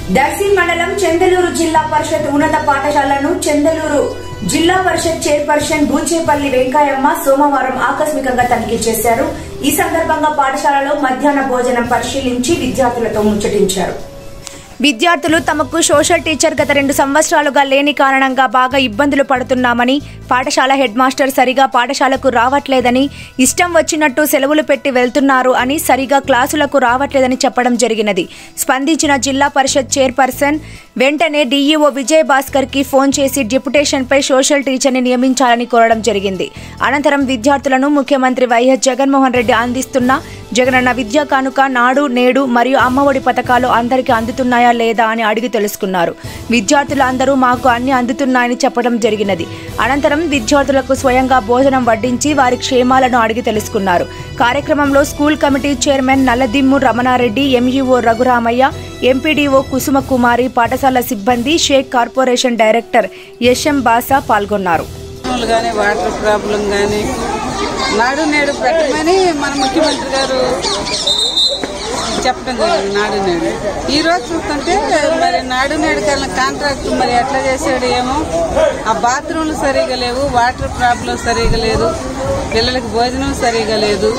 దర్శి మండలం చందలూరు జిల్లా పరిషత్ ఉన్నత పాఠశాలను చందలూరు జిల్లా పరిషత్ చైర్పర్సన్ బూచేపల్లి వెంకయ్యమ్మ సోమవారం ఆకస్మికంగా తనిఖీ చేశారు ఈ సందర్భంగా పాఠశాలలో మధ్యాహ్న భోజనం పరిశీలించి విద్యార్థులతో ముచ్చటించారు విద్యార్థులు తమకు సోషల్ టీచర్ గత రెండు సంవత్సరాలుగా లేని కారణంగా బాగా ఇబ్బందులు పడుతున్నామని పాఠశాల హెడ్ మాస్టర్ సరిగా పాఠశాలకు రావట్లేదని ఇష్టం వచ్చినట్టు సెలవులు పెట్టి వెళ్తున్నారు అని సరిగా క్లాసులకు రావట్లేదని చెప్పడం జరిగినది స్పందించిన జిల్లా పరిషత్ చైర్పర్సన్ వెంటనే డీఈఓ విజయ్ భాస్కర్ కి ఫోన్ చేసి డిప్యుటేషన్పై సోషల్ టీచర్ని నియమించాలని కోరడం జరిగింది అనంతరం విద్యార్థులను ముఖ్యమంత్రి వైఎస్ జగన్మోహన్ రెడ్డి అందిస్తున్న జగనన్న విద్యా కానుక నాడు నేడు మరియు అమ్మఒడి పథకాలు అందరికీ అందుతున్నాయా లేదా అని అడిగి తెలుసుకున్నారు విద్యార్థులు అందరూ మాకు అన్ని అందుతున్నాయని చెప్పడం జరిగినది అనంతరం విద్యార్థులకు స్వయంగా భోజనం వడ్డించి వారి క్షేమాలను అడిగి తెలుసుకున్నారు కార్యక్రమంలో school committee chairman నల్లదిమ్ము Ramanareddy MEO Raghuramayya MPDO కుసుమ కుమారి పాఠశాల సిబ్బంది షేక్ కార్పొరేషన్ డైరెక్టర్ ఎస్ఎం బాసా పాల్గొన్నారు ప్రాబ్లం కానీ వాటర్ ప్రాబ్లం కానీ నాడు నేడు పెట్టమని మన ముఖ్యమంత్రి గారు చెప్పడం జరిగింది నాడు నేడు ఈ రోజు చూస్తుంటే మరి నాడు నేడు కలిగిన కాంట్రాక్ట్ మరి ఎట్లా చేశాడు ఏమో ఆ బాత్రూమ్లు సరిగా లేవు వాటర్ ప్రాబ్లం సరిగా లేదు పిల్లలకి భోజనం సరిగా లేదు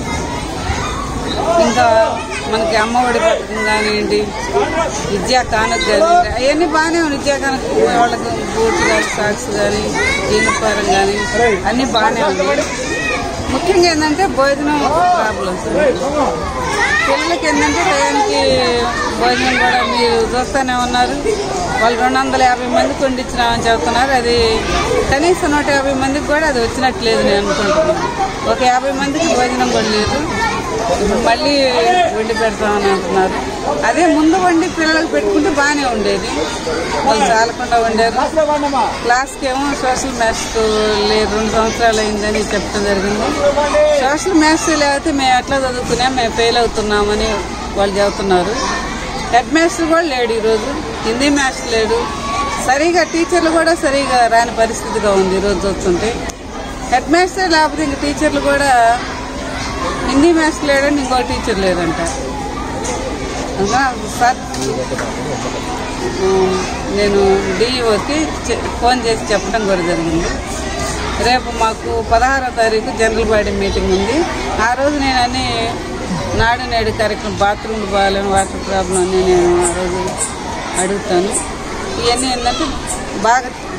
ఇంకా మనకి అమ్మఒడి పథకం కానివ్వండి విద్యా కానుక కానివ్వండి అవన్నీ బాగానే ఉన్నాయి విద్యా కానుక వాళ్ళకి బూట్లు కానీ సాక్స్ కానీ యూనిఫారం కానీ అన్నీ బాగానే ఉన్నాయి ముఖ్యంగా ఏంటంటే భోజనం ప్రాబ్లమ్స్ పిల్లలకి ఏంటంటే టయానికి భోజనం కూడా మీరు చూస్తూనే ఉన్నారు వాళ్ళు రెండు వందల యాభై మందికి వండించినామని చెబుతున్నారు అది కనీసం నూట యాభై మందికి కూడా అది వచ్చినట్లేదు నేను అనుకుంటున్నాను ఒక యాభై మందికి భోజనం కూడా లేదు ఇప్పుడు మళ్ళీ వండి పెడతామని అంటున్నారు అదే ముందు వండి పిల్లలకు పెట్టుకుంటే బాగానే ఉండేది వాళ్ళు చాలకుండా వండారు క్లాస్కి ఏమో సోషల్ మ్యాథ్స్ లేదు రెండు సంవత్సరాలు అయిందని చెప్పడం జరిగింది సోషల్ మ్యాథ్స్ లేకపోతే మేము ఎట్లా చదువుకున్నాం మేము ఫెయిల్ అవుతున్నామని వాళ్ళు చెబుతున్నారు హెడ్ మాస్టర్ కూడా లేడు ఈరోజు హిందీ మ్యాథ్స్ లేడు సరిగా టీచర్లు కూడా సరిగా రాని పరిస్థితిగా ఉంది ఈరోజు చూస్తుంటే హెడ్ మాస్టర్ లేకపోతే ఇంక టీచర్లు కూడా హిందీ మ్యాథ్స్ లేడండి ఇంకో టీచర్ లేదంట ఇంకా సార్ ఉమ్, నేను డిఈఓకి ఫోన్ చేసి చెప్పడం కూడా జరిగింది రేపు మాకు పదహారో తారీఖు జనరల్ బాడీ మీటింగ్ ఉంది ఆ రోజు నేను అన్ని నాడు నేడు కార్యక్రమం బాత్రూమ్లు బాగాలేని వాటర్ ప్రాబ్లం అని నేను ఆ రోజు అడుగుతాను ఇవన్నీ ఏంటంటే బాగా